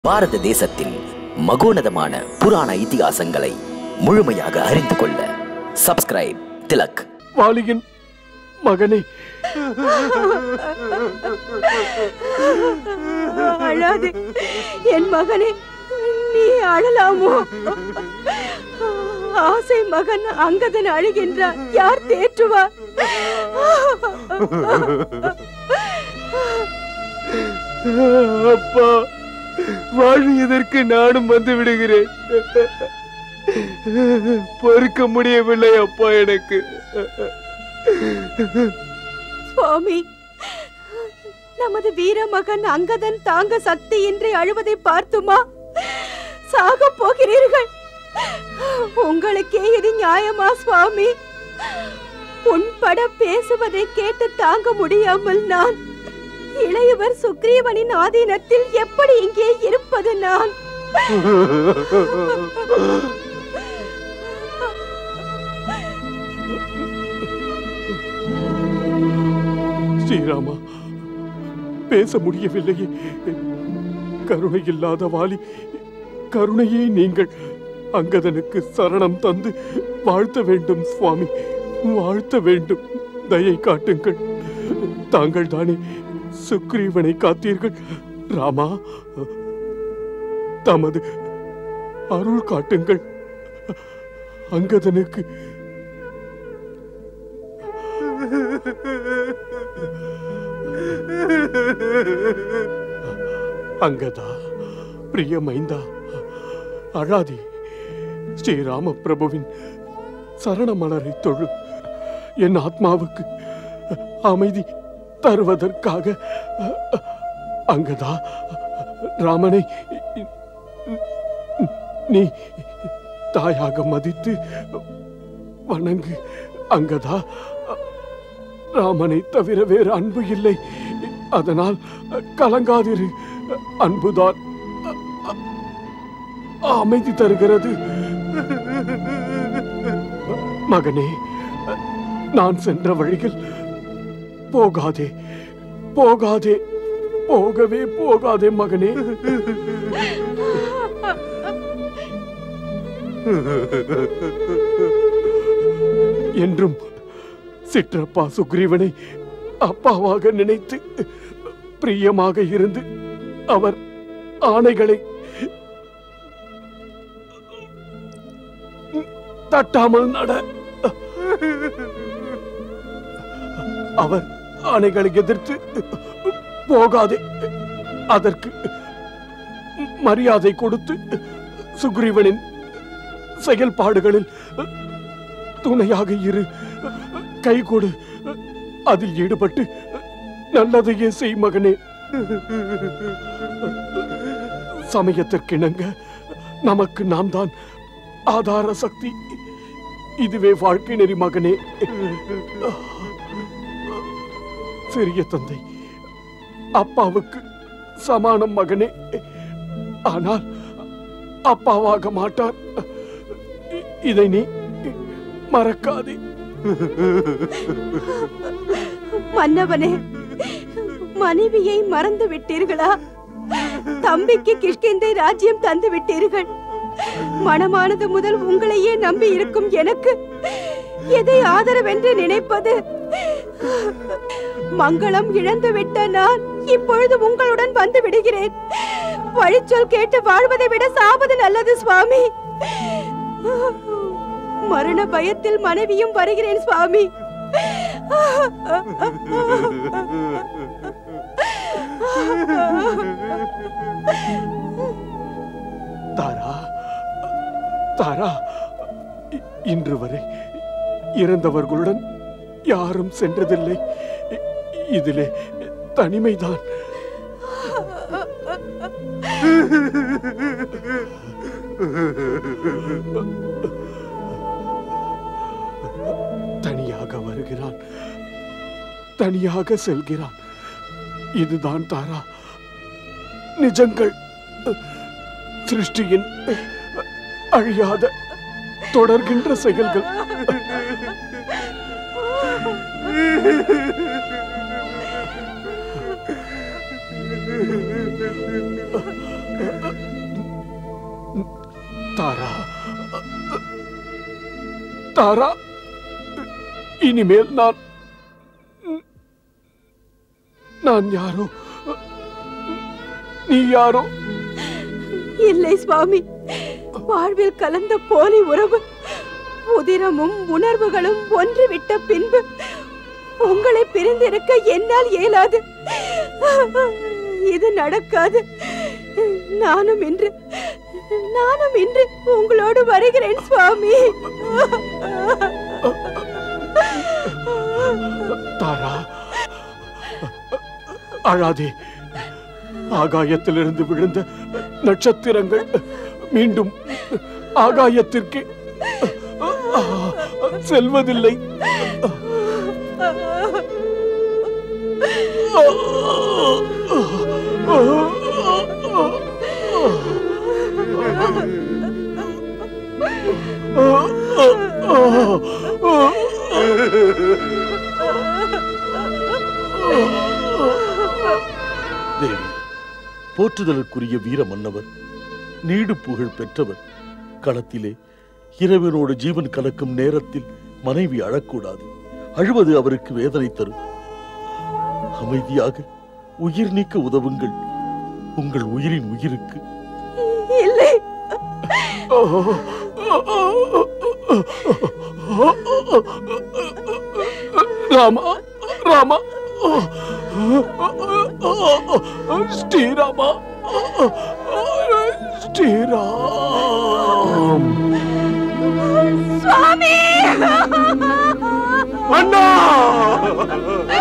பாரத தேசத்தின் மகோனதமான புராண இதிகாசங்களை முழுமையாக அறிந்து கொள்ள சப்ஸ்கிரைப் திலக் வாலியின் மகனே அழாதே என் மகனே நீ அழலாமோ ஆசை மகன் அங்கதன் அழுகின்றார் யார் தேற்றுவார் அப்பா வாழ்வதற்கு நானும் வந்து விடுகிறேன் பொறுக்க முடியவில்லை அப்பா எனக்கு சுவாமி நமது வீர மகன் அங்கதன் தாங்க சக்தியின்றி அழுவதை பார்த்துமா சாக போகிறீர்கள் உங்களுக்கே இது நியாயமா சுவாமி உன்பட பேசுவதை கேட்டு தாங்க முடியாமல் நான் இளையவர் சுக்ரீவனின் ஆதீனத்தில் எப்படி இங்கே இருப்பது நான் ஸ்ரீராமா பேச முடியவில்லையே கருணை இல்லாத வாலி கருணையே நீங்கள் அங்கதனுக்கு சரணம் தந்து வாழ்த்த வேண்டும் சுவாமி வாழ்த்த வேண்டும் தயை காட்டுங்கள் தாங்கள் தானே சுக்ரீவனை காத்தீர்கள் ராமா தமது அருள் காட்டுங்கள் அங்கதனுக்கு அங்கதா பிரிய மைந்தா அழாதே ஸ்ரீராம பிரபுவின் சரணமலரை தொழு என் ஆத்மாவுக்கு அமைதி தருவதற்காக அங்கதா ராமனை நீ தாயாக மதித்து வணங்கு அங்கதா ராமனை தவிர வேறு அன்பு இல்லை அதனால் கலங்காதிரு அன்புதான் அமைதி தருகிறது மகனே நான் சென்ற வழியில் போகாதே போகாதே போகவே போகாதே மகனே என்றும் சிற்றப்பா சுக்ரீவனை அப்பாவாக நினைத்து பிரியமாக இருந்து அவர் ஆணைகளை தட்டாமல் நட அவர் ஆணைகளை எதிர்த்து போகாதே அதற்கு மரியாதை கொடுத்து சுக்ரீவனின் செயல்பாடுகளில் துணையாக இரு கை கொடு அதில் ஈடுபட்டு நல்லதையே செய் மகனே சமயத்திற்கிணங்க நமக்கு நாம் தான் ஆதார சக்தி இதுவே வாழ்க்கை நெறி மகனே சிறிய தந்தை அப்பாவுக்கு சமானம் மகனே ஆனால் அப்பாவாக மாட்டார் இ- இதை நீ மறக்காதே மன்னவனே மனைவியை மறந்து விட்டீர்களா தம்பிக்கு கிஷ்கிந்தை ராஜ்யம் தந்து விட்டீர்கள் மனமானது முதல் உங்களையே நம்பி இருக்கும் எனக்கு எதை ஆதரவென்று நினைப்பது மங்களம் இழந்து விட்ட நான் இப்பொழுது உங்களுடன் வந்து விடுகிறேன் வழிச்சொல் கேட்டு வாழ்வதை விட சாவது நல்லது சுவாமி மரண பயத்தில் மனைவியும் வருகிறேன் சுவாமி தாரா தாரா இ- இன்று வரை இறந்தவர்களுடன் யாரும் சென்றதில்லை இ- இதிலே தனிமைதான் தனியாக வருகிறான் தனியாக செல்கிறான் இதுதான் தாரா நிஜங்கள் சிருஷ்டியின் அழியாத தொடர்கின்ற செயல்கள் தாரா தாரா இனிமேல் நான் நான் யாரோ நீ யாரோ இல்லை சுவாமி வாழ்வில் கலந்த போலி உறவு உதிரமும் உணர்வுகளும் ஒன்றுவிட்ட பின்பு உங்களை பிரிந்திருக்க என்னால் இயலாது இது நடக்காது நானும் இன்று நானும் இன்று உங்களோடு வருகிறேன் சுவாமி தாரா அழாதே ஆகாயத்திலிருந்து விழுந்த நட்சத்திரங்கள் மீண்டும் ஆகாயத்திற்கு செல்வதில்லை தேவி போற்றுதலுக்குரிய வீர மன்னவர் நீடு புகழ் பெற்றவர் களத்திலே இறைவனோடு ஜீவன் கலக்கும் நேரத்தில் மனைவி அழக்கூடாது அழுவது அவருக்கு வேதனை தரும் அமைதியாக உயிர் நீக்க உதவுங்கள் உங்கள் உயிரின் உயிருக்கு இல்லை ராமா ராமா ஸ்ரீராமா ஸ்ரீராம் சுவாமி அண்ணா